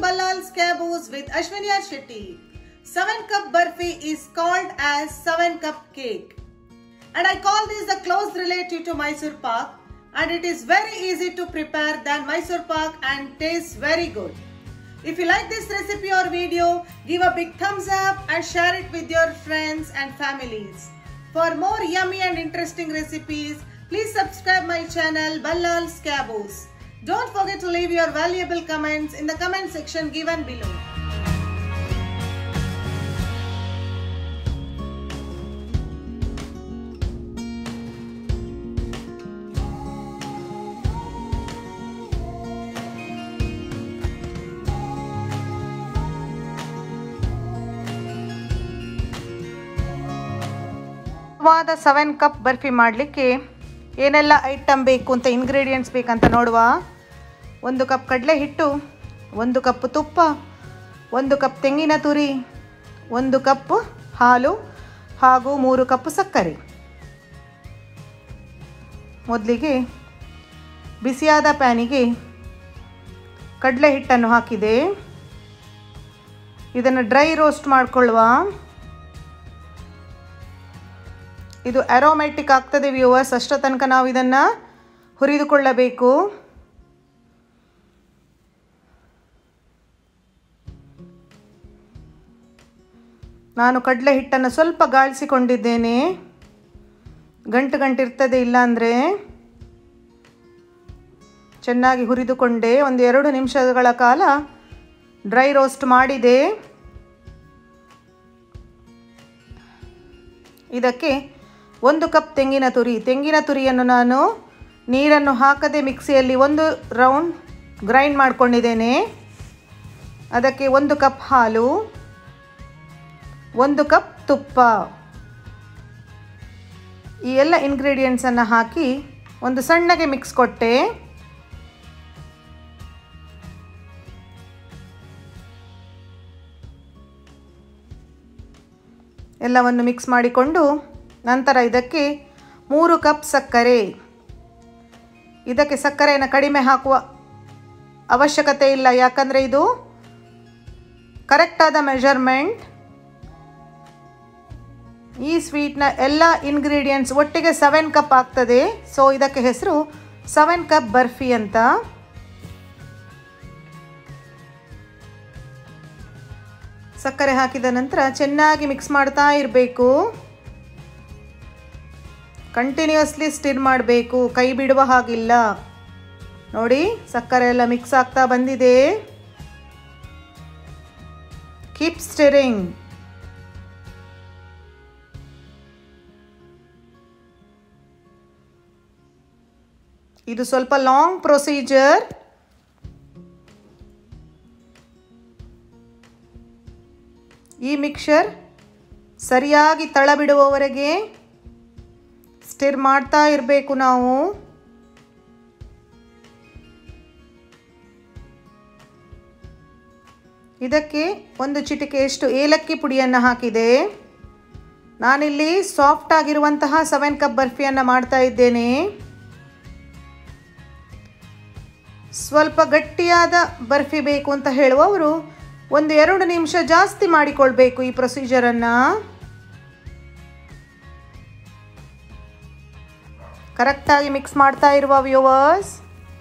Ballal's Caboose with Ashwanya Shetty. 7 Cup Burfi is called as 7 Cup Cake. And I call this the close relative to Mysore Pak and it is very easy to prepare than Mysore Pak and tastes very good. If you like this recipe or video, give a big thumbs up and share it with your friends and families. For more yummy and interesting recipes, please subscribe my channel Ballal's Caboose. Don't forget to leave your valuable comments in the comment section given below. ವಾದ seven cup barfi ಮಾಡಲಿಕ್ಕೆ ಏನೆಲ್ಲ item ಬೇಕು ಅಂತ ingredients ಬೇಕಂತ ನೋಡುವ ಒಂದು cup ಕಡಲೆ ಹಿಟ್ಟು ಒಂದು ಕಪ್ ತುಪ್ಪ ಒಂದು ಕಪ್ ತೆಂಗಿನ ತುರಿ ಒಂದು ಕಪ್ ಹಾಲು ಹಾಗೂ ಮೂರು ಕಪ್ ಸಕ್ಕರೆ ಮೊದಲಿಗೆ ಬಿಸಿಯಾದ ಪ್ಯಾನಿಗೆ ಕಡಲೆ ಹಿಟ್ಟನ್ನು ಹಾಕಿದೆ ಇದನ್ನು ಡ್ರೈ ರೋಸ್ಟ್ ಮಾಡಿಕೊಳ್ಳುವ ಇದು ಅರೋಮ್ಯಾಟಿಕ್ ಆಗ್ತದೆ ವ್ಯೂವರ್ಸ್ ಅಷ್ಟರ ತನಕ ನಾವು ಇದನ್ನು ಹುರಿದುಕೊಳ್ಳಬೇಕು ನಾನು ಕಡಲೆ ಹಿಟ್ಟನ್ನು ಸ್ವಲ್ಪ ಗಾಳಿಸಿಕೊಂಡಿದ್ದೇನೆ ಗಂಟು ಗಂಟಿರ್ತದೆ ಇಲ್ಲಾಂದರೆ ಚೆನ್ನಾಗಿ ಹುರಿದುಕೊಂಡೆ ಒಂದು ಎರಡು ನಿಮಿಷಗಳ ಕಾಲ ಡ್ರೈ ರೋಸ್ಟ್ ಮಾಡಿದೆ ಇದಕ್ಕೆ ಒಂದು ಕಪ್ ತೆಂಗಿನ ತುರಿ ತೆಂಗಿನ ತುರಿಯನ್ನು ನಾನು ನೀರನ್ನು ಹಾಕದೆ ಮಿಕ್ಸಿಯಲ್ಲಿ ಒಂದು ರೌಂಡ್ ಗ್ರೈಂಡ್ ಮಾಡ್ಕೊಂಡಿದ್ದೇನೆ ಅದಕ್ಕೆ ಒಂದು ಕಪ್ ಹಾಲು ಒಂದು ಕಪ್ ತುಪ್ಪ ಈ ಎಲ್ಲ ಇಂಗ್ರೀಡಿಯೆಂಟ್ಸನ್ನು ಹಾಕಿ ಒಂದು ಸಣ್ಣಗೆ ಮಿಕ್ಸ್ ಕೊಟ್ಟೆ ಎಲ್ಲವನ್ನು ಮಿಕ್ಸ್ ಮಾಡಿಕೊಂಡು ನಂತರ ಇದಕ್ಕೆ ಮೂರು ಕಪ್ ಸಕ್ಕರೆ ಇದಕ್ಕೆ ಸಕ್ಕರೆಯನ್ನು ಕಡಿಮೆ ಹಾಕುವ ಅವಶ್ಯಕತೆ ಇಲ್ಲ ಯಾಕಂದರೆ ಇದು ಕರೆಕ್ಟಾದ ಮೆಷರ್ಮೆಂಟ್ ಈ ಸ್ವೀಟ್ನ ಎಲ್ಲ ಇಂಗ್ರೀಡಿಯೆಂಟ್ಸ್ ಒಟ್ಟಿಗೆ ಸೆವೆನ್ ಕಪ್ ಆಗ್ತದೆ ಸೊ ಇದಕ್ಕೆ ಹೆಸರು ಸೆವೆನ್ ಕಪ್ ಬರ್ಫಿ ಅಂತ ಸಕ್ಕರೆ ಹಾಕಿದ ನಂತರ ಚೆನ್ನಾಗಿ ಮಿಕ್ಸ್ ಮಾಡ್ತಾ ಇರಬೇಕು ಕಂಟಿನ್ಯೂಸ್ಲಿ ಸ್ಟಿರ್ ಮಾಡಬೇಕು ಕೈ ಬಿಡುವ ಹಾಗಿಲ್ಲ ನೋಡಿ ಸಕ್ಕರೆ ಎಲ್ಲ ಮಿಕ್ಸ್ ಆಗ್ತಾ ಬಂದಿದೆ ಕೀಪ್ ಸ್ಟಿರಿಂಗ್ ಇದು ಸ್ವಲ್ಪ ಲಾಂಗ್ ಪ್ರೊಸೀಜರ್ ಈ ಮಿಕ್ಸರ್ ಸರಿಯಾಗಿ ತಳ ಬಿಡುವವರೆಗೆ ಸ್ಟಿರ್ ಮಾಡ್ತಾ ಇರಬೇಕು ನಾವು ಇದಕ್ಕೆ ಒಂದು ಚಿಟಿಕೆಯಷ್ಟು ಏಲಕ್ಕಿ ಪುಡಿಯನ್ನು ಹಾಕಿದೆ ನಾನಿಲ್ಲಿ ಸಾಫ್ಟ್ ಆಗಿರುವಂತಹ ಸೆವೆನ್ ಕಪ್ ಬರ್ಫಿಯನ್ನು ಮಾಡ್ತಾ ಇದ್ದೇನೆ ಸ್ವಲ್ಪ ಗಟ್ಟಿಯಾದ ಬರ್ಫಿ ಬೇಕು ಅಂತ ಹೇಳುವವರು ಒಂದು ಎರಡು ನಿಮಿಷ ಜಾಸ್ತಿ ಮಾಡಿಕೊಳ್ಬೇಕು ಈ ಪ್ರೊಸೀಜರನ್ನು ಕರೆಕ್ಟಾಗಿ ಮಿಕ್ಸ್ ಮಾಡ್ತಾ ಇರುವ ವ್ಯೂವರ್ಸ್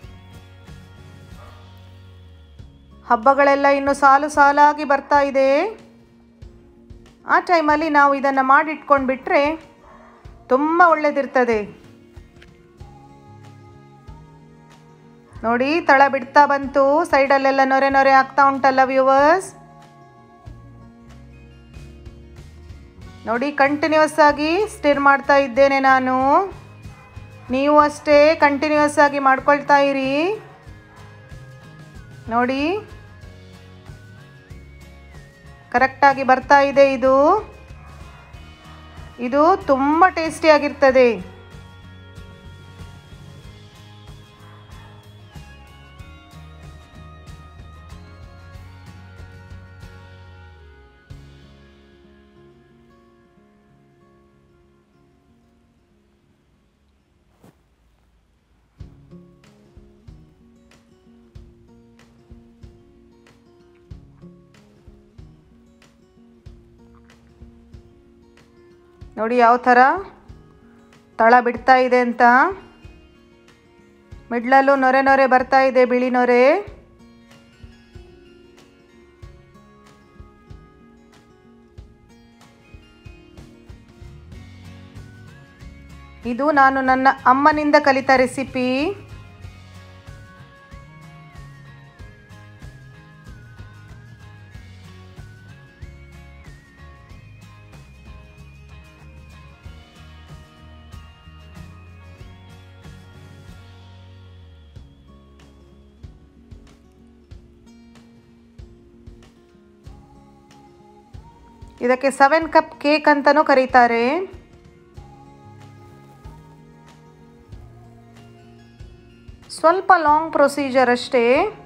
ಹಬ್ಬಗಳೆಲ್ಲ ಇನ್ನು ಸಾಲು ಸಾಲಾಗಿ ಬರ್ತಾ ಇದೆ ಆ ಟೈಮಲ್ಲಿ ನಾವು ಇದನ್ನು ಮಾಡಿಟ್ಕೊಂಡ್ಬಿಟ್ರೆ ತುಂಬ ಒಳ್ಳೆದಿರ್ತದೆ ನೋಡಿ ತಳ ಬಿಡ್ತಾ ಬಂತು ಸೈಡಲ್ಲೆಲ್ಲ ನೊರೆ ನೊರೆ ಆಗ್ತಾ ಉಂಟಲ್ಲ ವ್ಯೂವರ್ಸ್ ನೋಡಿ ಕಂಟಿನ್ಯೂಸ್ ಆಗಿ ಸ್ಟಿರ್ ಮಾಡ್ತಾ ಇದ್ದೇನೆ ನಾನು ನೀವು ಅಷ್ಟೇ ಕಂಟಿನ್ಯೂಸ್ ಆಗಿ ಮಾಡ್ಕೊಳ್ತಾ ಇರಿ ನೋಡಿ ಕರೆಕ್ಟಾಗಿ ಬರ್ತಾ ಇದೆ ಇದು ಇದು ತುಂಬ ಟೇಸ್ಟಿಯಾಗಿರ್ತದೆ ನೋಡಿ ಯಾವ ಥರ ತಳ ಬಿಡ್ತಾ ಇದೆ ಅಂತ ಮಿಡ್ಲಲ್ಲೂ ನೊರೆ ನೊರೆ ಬರ್ತಾ ಇದೆ ಬಿಳಿ ನೊರೆ ಇದು ನಾನು ನನ್ನ ಅಮ್ಮನಿಂದ ಕಲಿತ ರೆಸಿಪಿ ಇದಕ್ಕೆ ಸೆವೆನ್ ಕಪ್ ಕೇಕ್ ಅಂತಲೂ ಕರೀತಾರೆ ಸ್ವಲ್ಪ ಲಾಂಗ್ ಪ್ರೊಸೀಜರ್ ಅಷ್ಟೇ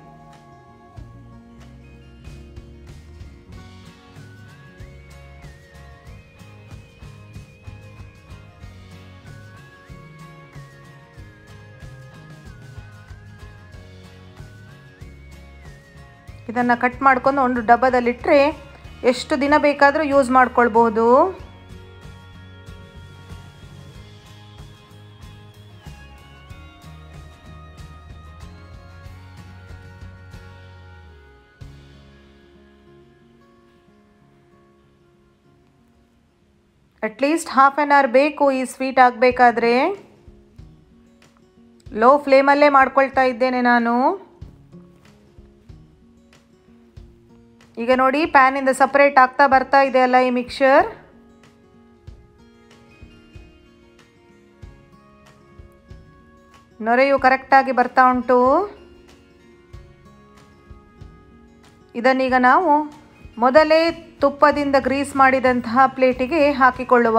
ಇದನ್ನು ಕಟ್ ಮಾಡ್ಕೊಂಡು ಒಂದು ಡಬ್ಬದಲ್ಲಿಟ್ಟರೆ ಎಷ್ಟು ದಿನ ಬೇಕಾದರೂ ಯೂಸ್ ಮಾಡ್ಕೊಳ್ಬೋದು ಅಟ್ಲೀಸ್ಟ್ ಹಾಫ್ ಆನ್ ಅವರ್ ಬೇಕು ಈ ಸ್ವೀಟ್ ಆಗಬೇಕಾದ್ರೆ ಲೋ ಫ್ಲೇಮಲ್ಲೇ ಮಾಡ್ಕೊಳ್ತಾ ಇದ್ದೇನೆ ನಾನು ಈಗ ನೋಡಿ ಪ್ಯಾನಿಂದ ಸಪ್ರೇಟ್ ಆಗ್ತಾ ಬರ್ತಾ ಇದೆ ಅಲ್ಲ ಈ ಮಿಕ್ಸರ್ ನೊರೆಯು ಕರೆಕ್ಟಾಗಿ ಬರ್ತಾ ಉಂಟು ಇದನ್ನೀಗ ನಾವು ಮೊದಲೇ ತುಪ್ಪದಿಂದ ಗ್ರೀಸ್ ಮಾಡಿದಂತಹ ಪ್ಲೇಟಿಗೆ ಹಾಕಿಕೊಳ್ಳುವ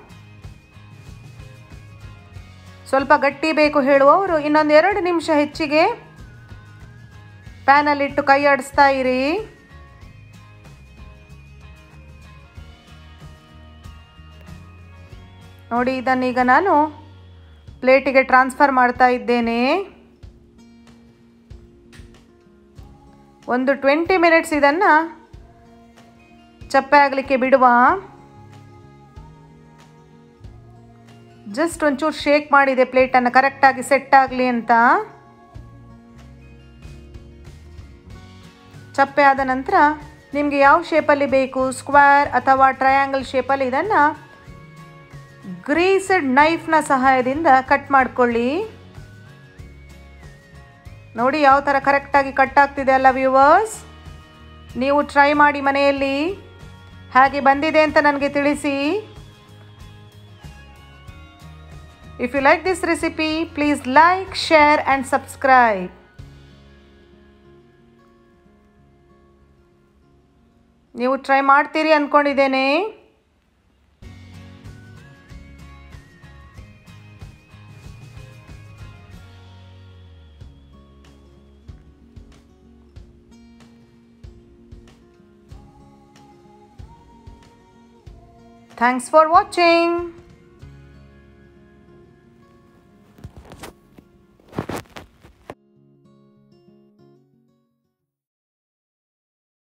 ಸ್ವಲ್ಪ ಗಟ್ಟಿ ಬೇಕು ಹೇಳುವವರು ಇನ್ನೊಂದು ಎರಡು ನಿಮಿಷ ಹೆಚ್ಚಿಗೆ ಪ್ಯಾನಲ್ಲಿಟ್ಟು ಕೈ ಆಡಿಸ್ತಾ ಇರಿ ನೋಡಿ ಇದನ್ನೀಗ ನಾನು ಪ್ಲೇಟಿಗೆ ಟ್ರಾನ್ಸ್ಫರ್ ಮಾಡ್ತಾ ಇದ್ದೇನೆ ಒಂದು ಟ್ವೆಂಟಿ ಮಿನಿಟ್ಸ್ ಇದನ್ನು ಚಪ್ಪೆ ಆಗಲಿಕ್ಕೆ ಬಿಡುವ ಜಸ್ಟ್ ಒಂಚೂರು ಶೇಕ್ ಮಾಡಿದೆ ಪ್ಲೇಟನ್ನು ಕರೆಕ್ಟಾಗಿ ಸೆಟ್ ಆಗಲಿ ಅಂತ ಚಪ್ಪೆ ಆದ ನಂತರ ನಿಮಗೆ ಯಾವ ಶೇಪಲ್ಲಿ ಬೇಕು ಸ್ಕ್ವೇರ್ ಅಥವಾ ಟ್ರಯಾಂಗಲ್ ಶೇಪಲ್ಲಿ ಇದನ್ನು ಗ್ರೀಸ್ಡ್ ನೈಫ್ನ ಸಹಾಯದಿಂದ ಕಟ್ ಮಾಡ್ಕೊಳ್ಳಿ ನೋಡಿ ಯಾವ ಥರ ಕರೆಕ್ಟಾಗಿ ಕಟ್ ಆಗ್ತಿದೆ ಅಲ್ಲ ವ್ಯೂವರ್ಸ್ ನೀವು ಟ್ರೈ ಮಾಡಿ ಮನೆಯಲ್ಲಿ ಹಾಗೆ ಬಂದಿದೆ ಅಂತ ನನಗೆ ತಿಳಿಸಿ if you like this recipe please like share and subscribe ನೀವು ಟ್ರೈ ಮಾಡ್ತೀರಿ ಅಂದ್ಕೊಂಡಿದ್ದೇನೆ Thanks for watching.